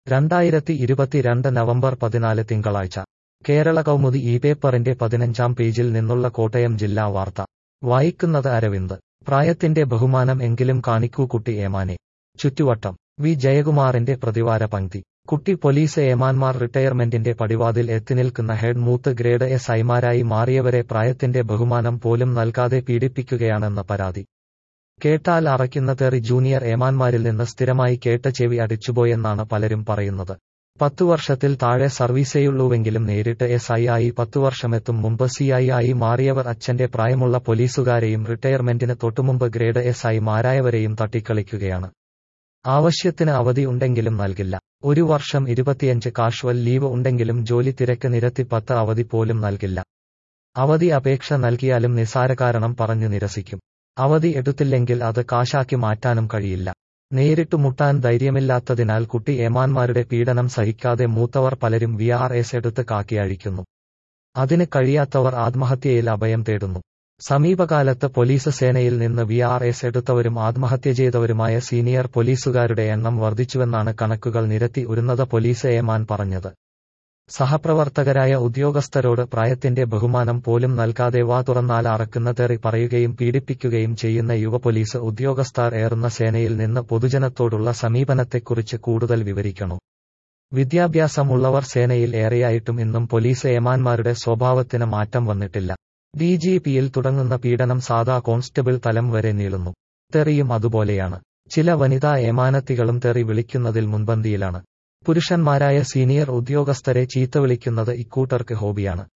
രണ്ടായിരത്തി ഇരുപത്തിരണ്ട് നവംബർ പതിനാല് തിങ്കളാഴ്ച കേരള കൗമുദി ഈ പേപ്പറിന്റെ പതിനഞ്ചാം പേജിൽ നിന്നുള്ള കോട്ടയം ജില്ലാ വാർത്ത വായിക്കുന്നത് അരവിന്ദ് പ്രായത്തിന്റെ ബഹുമാനം എങ്കിലും കാണിക്കൂ കുട്ടി ഏമാനെ ചുറ്റുവട്ടം വി ജയകുമാറിന്റെ പ്രതിവാര പങ്ക്തി കുട്ടി പോലീസ് ഏമാന്മാർ റിട്ടയർമെന്റിന്റെ പടിവാതിൽ എത്തിനിൽക്കുന്ന ഹെഡ് മൂത്ത് ഗ്രേഡ് എസ് ഐമാരായി മാറിയവരെ പ്രായത്തിന്റെ ബഹുമാനം പോലും നൽകാതെ പീഡിപ്പിക്കുകയാണെന്ന് പരാതി കേട്ടാൽ അറയ്ക്കുന്ന തെറി ജൂനിയർ ഏമാന്മാരിൽ നിന്ന് സ്ഥിരമായി കേട്ട ചെവി അടിച്ചുപോയെന്നാണ് പലരും പറയുന്നത് പത്തു വർഷത്തിൽ താഴെ സർവീസേയുള്ളൂവെങ്കിലും നേരിട്ട് എസ് ഐ ആയി പത്തു വർഷമെത്തും മുമ്പ് സി ഐ ആയി മാറിയവർ അച്ഛന്റെ പ്രായമുള്ള പോലീസുകാരെയും റിട്ടയർമെന്റിന് തൊട്ടുമുമ്പ് ഗ്രേഡ് എസ് ഐ മാരായവരെയും തട്ടിക്കളിക്കുകയാണ് ആവശ്യത്തിന് അവധി ഉണ്ടെങ്കിലും നൽകില്ല ഒരു വർഷം ഇരുപത്തിയഞ്ച് കാഷ്വൽ ലീവ് ഉണ്ടെങ്കിലും ജോലി തിരക്ക് നിരത്തി പത്ത് അവധി പോലും നൽകില്ല അവധി അപേക്ഷ നൽകിയാലും നിസാരകാരണം പറഞ്ഞു നിരസിക്കും അവധി എടുത്തില്ലെങ്കിൽ അത് കാശാക്കി മാറ്റാനും കഴിയില്ല നേരിട്ടു മുട്ടാൻ ധൈര്യമില്ലാത്തതിനാൽ കുട്ടി ഏമാന്മാരുടെ പീഡനം സഹിക്കാതെ മൂത്തവർ പലരും വി ആർ എസ് എടുത്ത് കാക്കി അഴിക്കുന്നു അതിന് കഴിയാത്തവർ ആത്മഹത്യയിൽ അഭയം തേടുന്നു സമീപകാലത്ത് പോലീസ് സേനയിൽ നിന്ന് വി ആർ എസ് എടുത്തവരും ആത്മഹത്യ ചെയ്തവരുമായ സീനിയർ പോലീസുകാരുടെ എണ്ണം വർദ്ധിച്ചുവെന്നാണ് കണക്കുകൾ നിരത്തി ഉരുന്നത് പോലീസ് ഏമാൻ പറഞ്ഞത് സഹപ്രവർത്തകരായ ഉദ്യോഗസ്ഥരോട് പ്രായത്തിന്റെ ബഹുമാനം പോലും നൽകാതെ വാ തുറന്നാൽ അറക്കുന്ന തെറി പറയുകയും പീഡിപ്പിക്കുകയും ചെയ്യുന്ന യുവ പോലീസ് ഉദ്യോഗസ്ഥർ ഏറുന്ന സേനയിൽ നിന്ന് പൊതുജനത്തോടുള്ള സമീപനത്തെക്കുറിച്ച് കൂടുതൽ വിവരിക്കണോ വിദ്യാഭ്യാസമുള്ളവർ സേനയിൽ ഏറെയായിട്ടും ഇന്നും പോലീസ് ഏമാന്മാരുടെ സ്വഭാവത്തിന് മാറ്റം വന്നിട്ടില്ല ഡി ജി പിയിൽ തുടങ്ങുന്ന പീഡനം സാധാ കോൺസ്റ്റബിൾ തലം വരെ നീളുന്നു തെറിയും അതുപോലെയാണ് ചില വനിതാ ഏമാനത്തികളും തെറി വിളിക്കുന്നതിൽ മുൻപന്തിയിലാണ് പുരുഷന്മാരായ സീനിയർ ഉദ്യോഗസ്ഥരെ ചീത്ത വിളിക്കുന്നത് ഇക്കൂട്ടർക്ക് ഹോബിയാണ്